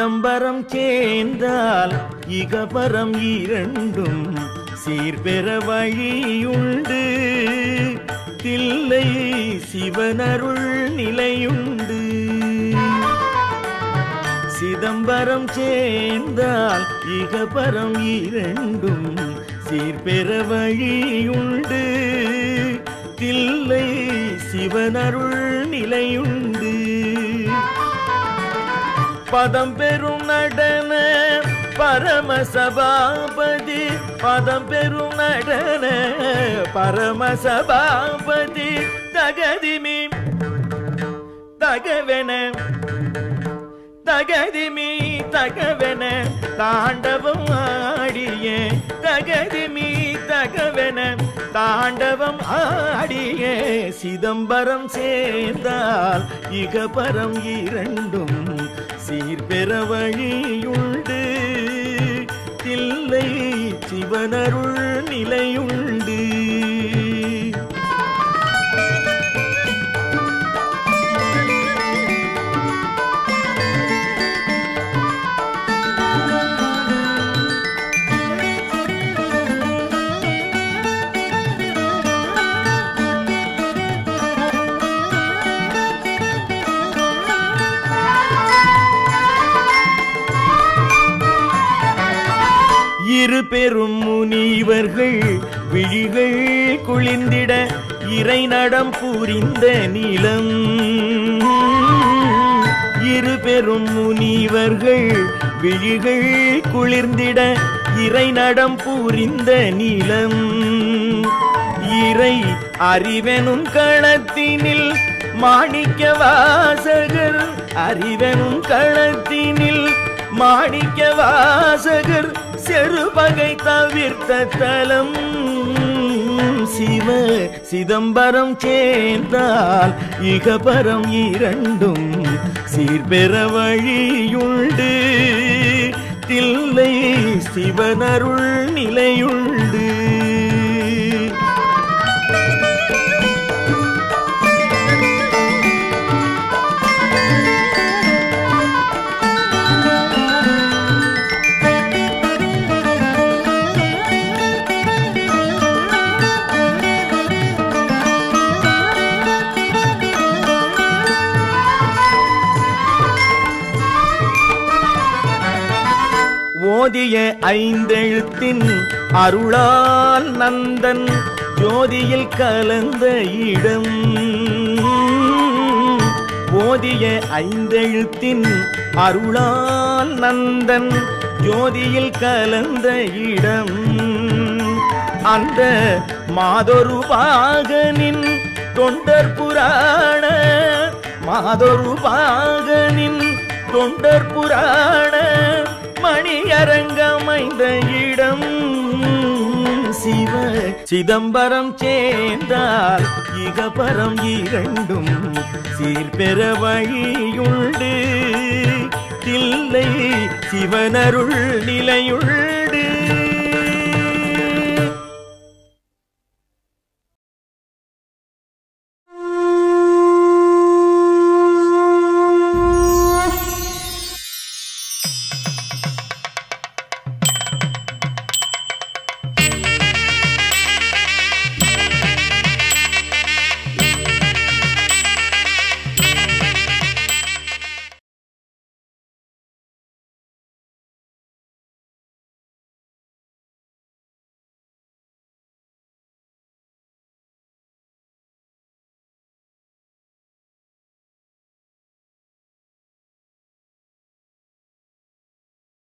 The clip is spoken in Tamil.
சிதம்பரம் சேர்ந்தால் இகபரம் இரண்டும் சீர்பெற வழியுண்டு தில்லை சிவனருள் நிலையுண்டு சிதம்பரம் சேர்ந்தால் இகபரம் இரண்டும் சீர்பெற வழியுண்டு தில்லை சிவனருள் நிலையுண்டு பதம் பெறும் நடன பரமசபாபதி பதம் பெறும் நடன பரமசபாபதி தகதிமி தகவென தகதிமி தகவென தாண்டவம் ஆடிய தகதிமி தகவென தாண்டவம் ஆடிய சிதம்பரம் சேர்ந்தால் இகபரம் இரண்டும் சீர்பெற வழியுண்டு தில்லை சிவனருள் நிலையுண்டு இரு பெரும் முனிவர்கள் விழிகள் குளிர்ந்திட இறை நடம் புரிந்த நிலம் இரு பெரும் முனிவர்கள் விழிகள் குளிர்ந்திட இறை நடம் புரிந்த நிலம் இறை அறிவெனும் களத்தினில் மாணிக்க வாசகர் அறிவெனும் களத்தினில் மாணிக்க வாசகர் செருபகை தவிர்த்த தலம் சிவ சிதம்பரம் சேர்ந்தால் இகபரம் இரண்டும் சீர்பெற வழியுண்டு தில்லை சிவனருள் நிலையுண்டு ஓதிய ஐந்தெழுத்தின் அருளால் நந்தன் ஜோதியில் கலந்த இடம் ஓதிய ஐந்தெழுத்தின் அருளால் நந்தன் ஜோதியில் கலந்த இடம் அந்த மாதொரு பாகனின் தொண்டர் புராண மாதொரு பாகனின் தொண்டர் புராண மணியரங்கமைந்த இடம் சிவ சிதம்பரம் சேர்ந்தால் இகபரம் இரண்டும் சீர்பெற வழியுண்டு தில்லை சிவனருள் நிலையுள்